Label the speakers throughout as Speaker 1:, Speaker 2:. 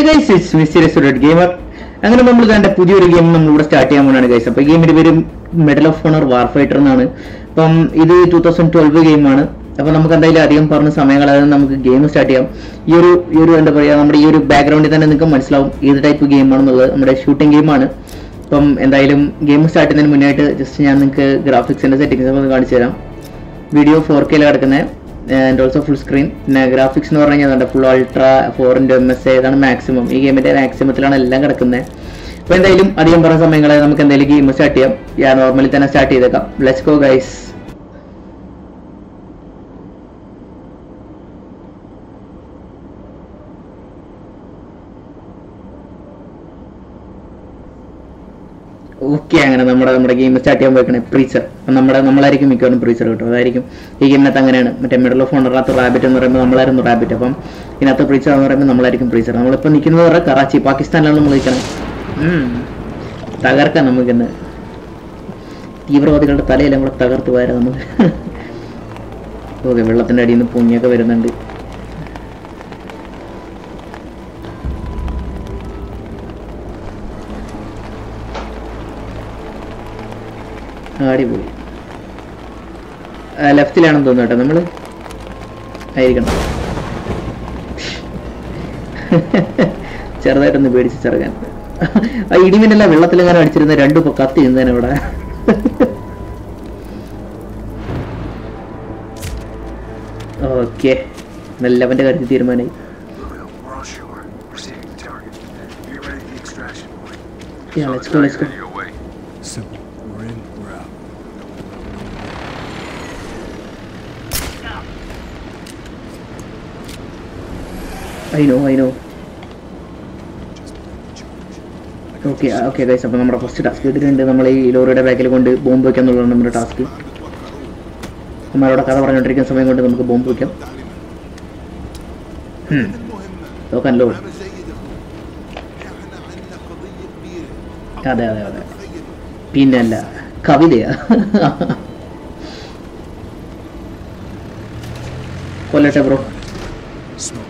Speaker 1: Guys it's mysterious red gamer അങ്ങനെ നമ്മൾ കണ്ട പുതിയൊരു ഗെയിം നമ്മൾ ഇവിടെ സ്റ്റാർട്ട് ചെയ്യാൻ പോകുന്നതാണ് ഗൈസ് അപ്പോൾ ഈ ഗെയിമിന്റെ പേര് Medal of Honor Warfighter എന്നാണ് അപ്പം ഇത് ടൂ തൗസൻഡ് ട്വൽവ് ഗെയിമാണ് അപ്പോൾ നമുക്ക് എന്തായാലും അധികം പറഞ്ഞ സമയം കളയാതെ നമുക്ക് ഗെയിം സ്റ്റാർട്ട് ചെയ്യാം ഈ ഒരു ഈ ഒരു എന്താ പറയുക നമ്മുടെ ഈ ഒരു ബാക്ക്ഗ്രൗണ്ടിൽ തന്നെ നിങ്ങൾക്ക് മനസ്സിലാവും ഏത് ടൈപ്പ് ഗെയിമാണെന്നുള്ളത് നമ്മുടെ ഷൂട്ടിംഗ് ഗെയിമാണ് അപ്പം എന്തായാലും ഗെയിം സ്റ്റാർട്ട് ചെയ്യുന്നതിന് മുന്നായിട്ട് ജസ്റ്റ് ഞാൻ നിങ്ങൾക്ക് ഗ്രാഫിക്സിന്റെ സെറ്റിംഗ്സ് ഒന്ന് കാണിച്ചു തരാം വീഡിയോ ഫോർ കെയിൽ കിടക്കുന്നത് ആൻഡ് ഓൾസോ ഫുൾ സ്ക്രീൻ പിന്നെ ഗ്രാഫിക്സ് എന്ന് പറഞ്ഞു കഴിഞ്ഞാൽ full ultra four into M S ഇതാണ് മാക്സിമം ഈ ഗെയിമിന്റെ മാക്സിമത്തിലാണ് എല്ലാം കിടക്കുന്നത് അപ്പോൾ എന്തായാലും അധികം പറഞ്ഞ സമയങ്ങളെ നമുക്ക് എന്തായാലും ഗെയിം സ്റ്റാർട്ട് ചെയ്യാം ഞാൻ നോർമലി തന്നെ സ്റ്റാർട്ട് ചെയ്തേക്കാം ലെറ്റ്സ് ഗോ ഗൈസ് ഓക്കെ അങ്ങനെ നമ്മുടെ നമ്മുടെ ഗെയിം സ്റ്റാർട്ട് ചെയ്യാൻ പോയിക്കണേ പ്രീച്ചർ നമ്മുടെ നമ്മളായിരിക്കും മിക്കവാറും പ്രീച്ചർ കിട്ടും അതായിരിക്കും ഈ ഗെയിമിനകത്ത് അങ്ങനെയാണ് മറ്റേ മിഡിൽ ഓഫ് ഓണറിനകത്ത് റാബിറ്റ് എന്ന് പറയുമ്പോൾ നമ്മളായിരുന്നു റാബിറ്റ് അപ്പം ഇതിനകത്ത് പ്രീച്ചർ എന്ന് പറയുമ്പോൾ നമ്മളായിരിക്കും പ്രീച്ചർ നമ്മളിപ്പോൾ നിൽക്കുന്നത് പറഞ്ഞാൽ കറാച്ചി പാകിസ്ഥാനിലാണ് നമ്മൾ നിൽക്കണം തകർക്കാം നമുക്കിന്ന് തീവ്രവാദികളുടെ തലയെല്ലാം കൂടെ തകർത്ത് പോയാൽ നമുക്ക് ഓക്കെ വെള്ളത്തിൻ്റെ അടിയിൽ നിന്ന് പൊങ്ങിയൊക്കെ വരുന്നുണ്ട് അടിപൊളി ലെഫ്റ്റിലാണെന്ന് തോന്നുന്നു കേട്ടോ നമ്മള് ആയിരിക്കണം ചെറുതായിട്ടൊന്ന് പേടിച്ച് ചെറുക്കാൻ ആ ഇടിമിന്നല്ല വെള്ളത്തിലെങ്ങനെ അടിച്ചിരുന്ന രണ്ടും ഇപ്പൊ കത്തി നിന്നേനെ ഇവിടെ ഓക്കെ നല്ലവന്റെ കാര്യത്തിൽ തീരുമാനമായി
Speaker 2: We're on shore. Receiving the target. Get ready for the extraction point.
Speaker 1: Yeah, let's go, let's go.
Speaker 2: Your way.
Speaker 3: Simple. We're in, we're out.
Speaker 1: I know I know
Speaker 3: Just charge.
Speaker 1: Okay okay guys അപ്പോൾ നമ്മുടെ first task കിട്ടിയിട്ടുണ്ട് നമ്മൾ ഈ ലോറിയുടെ ബാക്കിൽ കൊണ്ട് bomb വയ്ക്കുക എന്നുള്ളതാണ് നമ്മുടെ ടാസ്ക് നമ്മളവിടെ കഥ പറഞ്ഞുകൊണ്ടിരിക്കുന്ന സമയം കൊണ്ട് നമുക്ക് ബോംബ് വയ്ക്കാം ഉം. നോക്കാൻ ലോ അതെ അതെ അതെ പിന്നല്ല കവിതയാ കൊല്ലട്ടെ ബ്രോ
Speaker 3: Smoke.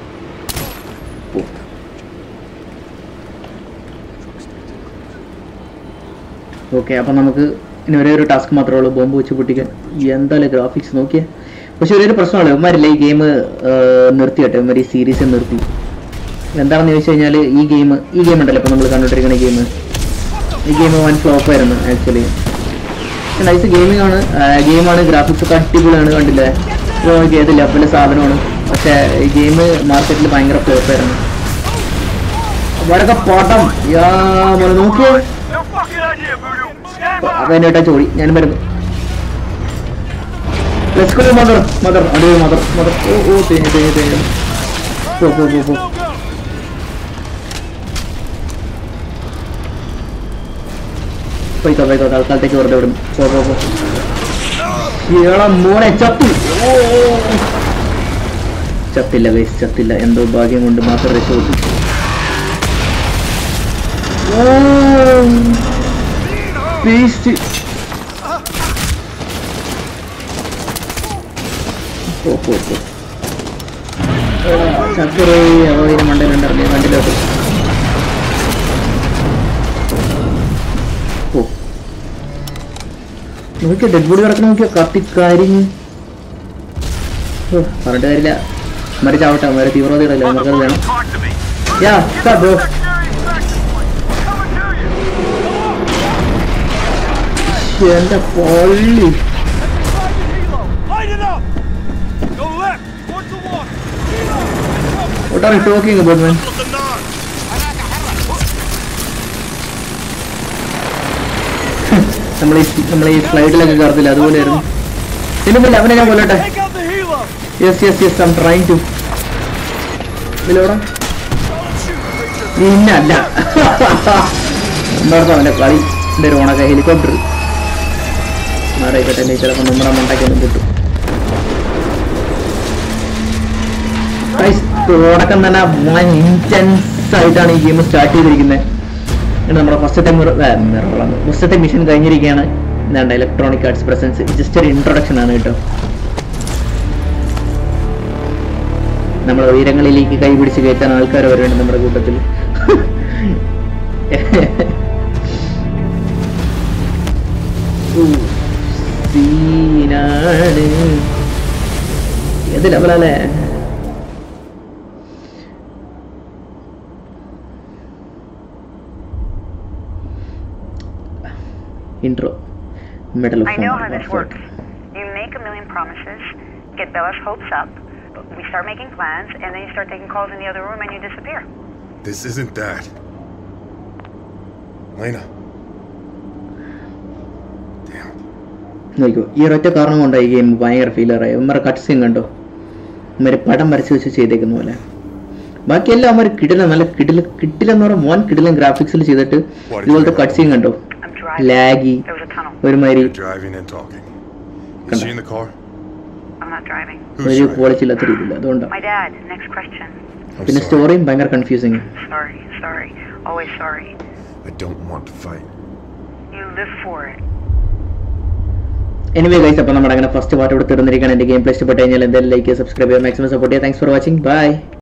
Speaker 1: ഓക്കെ അപ്പം നമുക്ക് ഇനി ഒരേ ഒരു ടാസ്ക് മാത്രമേ ഉള്ളൂ ബോംബ് വെച്ച് പൊട്ടിക്കാൻ എന്തായാലും ഗ്രാഫിക്സ് നോക്കിയേ പക്ഷെ ഒരേ ഒരു പ്രശ്നമാണ് ഇവന്മാരില്ല ഈ ഗെയിം നിർത്തിയട്ടെ ഇവന്മാർ ഈ സീരീസ് നിർത്തി എന്താണെന്ന് ചോദിച്ചു കഴിഞ്ഞാൽ ഈ ഗെയിം ഈ ഗെയിം ഉണ്ടല്ലോ ഇപ്പം നമ്മൾ കണ്ടുകൊണ്ടിരിക്കുന്ന ഗെയിം ഈ ഗെയിം വൻ ഫ്ലോപ്പ് ആയിരുന്നു ആക്ച്വലി നൈസ് ഗെയിമിംഗ് ആണ് ഗെയിമാണ് ഗ്രാഫിക്സ് ഒക്കെ അടിപൊളിയാണ് കണ്ടില്ലേ ഇപ്പോൾ നോക്കി ഏത് ലെവലിലെ സാധനമാണ് പക്ഷേ ഈ ഗെയിം മാർക്കറ്റിൽ ഭയങ്കര ഫ്ലോപ്പ് ആയിരുന്നു അവരൊക്കെ പടം യാ മോനെ നോക്കിയേ
Speaker 2: No fucking idea, Voodoo. Stand by.
Speaker 1: അതെന്നേട്ടാ ചോടി ഞാൻ വരുന്നു ലെറ്റ്സ് ഗോ മദർ മദർ അതെ മദർ മദർ ഓ ഓ തേഞ്ഞു തേഞ്ഞു തേഞ്ഞു പോ പോ പോ പോ പോയിക്കോ പോയിക്കോ തൽക്കാലത്തേക്ക് വെറുതെ വിടും പോ പോ പോ ഈള മോനെ ചത്തു ഓ, ഓ, ഓ. ചത്തില്ല വേസ് ചത്തില്ല എന്തോ ഭാഗ്യം കൊണ്ട് മാത്രം രക്ഷപ്പെട്ടു ഓ ബീസ്റ്റ് പോ പോ പോ ചക്കറേ അവയിലെ മണ്ടയിലുണ്ടറിഞ്ഞ വണ്ടിയിലോട്ട് പോ നോക്കിയ ഡെഡ് ബോഡി കിടക്കണ നോക്കിയ കത്തിക്കരിഞ്ഞ് ഓ, പറഞ്ഞിട്ട് കാര്യമില്ല മരി ചാവട്ടെ മരി തീവ്രവാദികളല്ലേ നമുക്കത് വേണം
Speaker 2: Talk to me.
Speaker 1: Yeah bro
Speaker 2: Secondary extraction point. Coming to you.
Speaker 1: എന്റെ പള്ളി
Speaker 2: Light it up. Go left. Towards the water.
Speaker 1: What are you talking about, man? നമ്മൾ ഈ നമ്മൾ ഈ ഫ്ലൈറ്റിലൊക്കെ കയറത്തില്ല അതുപോലെയായിരുന്നു ഇതിനുമില്ല അവനെ ഞാൻ കൊല്ലട്ടെ
Speaker 2: Take out the helo.
Speaker 1: Yes yes yes I'm trying to ഇതിലൂടെ പിന്നല്ല എന്തായിരുന്നു അവന്റെ കളി എൻ്റെ ഒരു ഉണക്ക ഹെലികോപ്റ്റർ മാറിയിക്കട്ടെ ചിലപ്പോൾ നമ്മുടെ മണ്ടയ്ക്ക് ഒന്നും കിട്ടും തുടക്കം തന്നെ വൻ ഇൻറ്റൻസ് ആയിട്ടാണ് ഈ ഗെയിം സ്റ്റാർട്ട് ചെയ്തിരിക്കുന്നത് എന്നിട്ട് നമ്മുടെ ഫസ്റ്റത്തെ മിററാണ് ഫസ്റ്റത്തെ മിഷൻ കഴിഞ്ഞിരിക്കുകയാണ് എന്താണ്ട് ഇലക്ട്രോണിക് ആർട്സ് പ്രസൻസ് ജസ്റ്റ് ഒരു ഇൻട്രൊഡക്ഷൻ ആണ് കേട്ടോ നമ്മളെ ഉയരങ്ങളിലേക്ക് കൈപിടിച്ച് കയറ്റാൻ ആൾക്കാർ വരുന്നുണ്ട് നമ്മുടെ കൂട്ടത്തിൽ ഊ, സീനാണ് ഏത് ലെവലല്ലേ intro medal
Speaker 4: I know how this works. You make a million promises, get Bella's hopes up, we start making plans, and then you start taking calls in the other room and you disappear.
Speaker 5: This isn't that. Lena. Damn.
Speaker 1: നോക്കൂ ഈ ഒരൊറ്റ കാരണം കൊണ്ടാണ് ഈ game ഭയങ്കര ഫീലറായി ഉമ്മറെ cut scene കണ്ടോ ഉമ്മര് പടം വരച്ച് വെച്ച് ചെയ്തേക്കുന്ന പോലെ ബാക്കിയെല്ലാം അവന്മാർ കിടില നല്ല കിടില കിടിലെന്ന് പറഞ്ഞാൽ മോൻ കിടിലൻ ഗ്രാഫിക്സിൽ ചെയ്തിട്ട് ഇതുപോലത്തെ കട്ട് സീൻ കണ്ടോ
Speaker 4: I'm driving.
Speaker 1: ലാഗി
Speaker 4: There was a tunnel.
Speaker 1: ഒരുമാതിരി
Speaker 5: You're driving and talking. Is she in the car?
Speaker 4: I'm not driving.
Speaker 5: Who's
Speaker 1: ഒരു
Speaker 5: driving?
Speaker 1: ക്വാളിറ്റി ഇല്ലാത്ത രീതിയിൽ അതുകൊണ്ടാണ്
Speaker 4: My dad. Next question.
Speaker 5: I'm
Speaker 1: പിന്നെ
Speaker 5: sorry.
Speaker 1: സ്റ്റോറിയും ഭയങ്കര confusing
Speaker 4: Sorry, sorry. Always sorry.
Speaker 5: I don't want to fight.
Speaker 4: You live for it.
Speaker 1: Anyway guys അപ്പോൾ നമ്മുടെ അങ്ങനെ ഫസ്റ്റ് പാർട്ട് ഇവിടെ തീർന്നിരിക്കുകയാണ് എൻ്റെ ഗെയിം പ്ലേ ഇഷ്ടപ്പെട്ട് കഴിഞ്ഞാൽ എന്തായാലും ലൈക്ക് സബ്സ്ക്രൈബ് ചെയ്യുക മാക്സിമം സപ്പോർട്ട് ചെയ്യുക താങ്ക്സ് ഫോർ വാച്ചിങ് ബൈ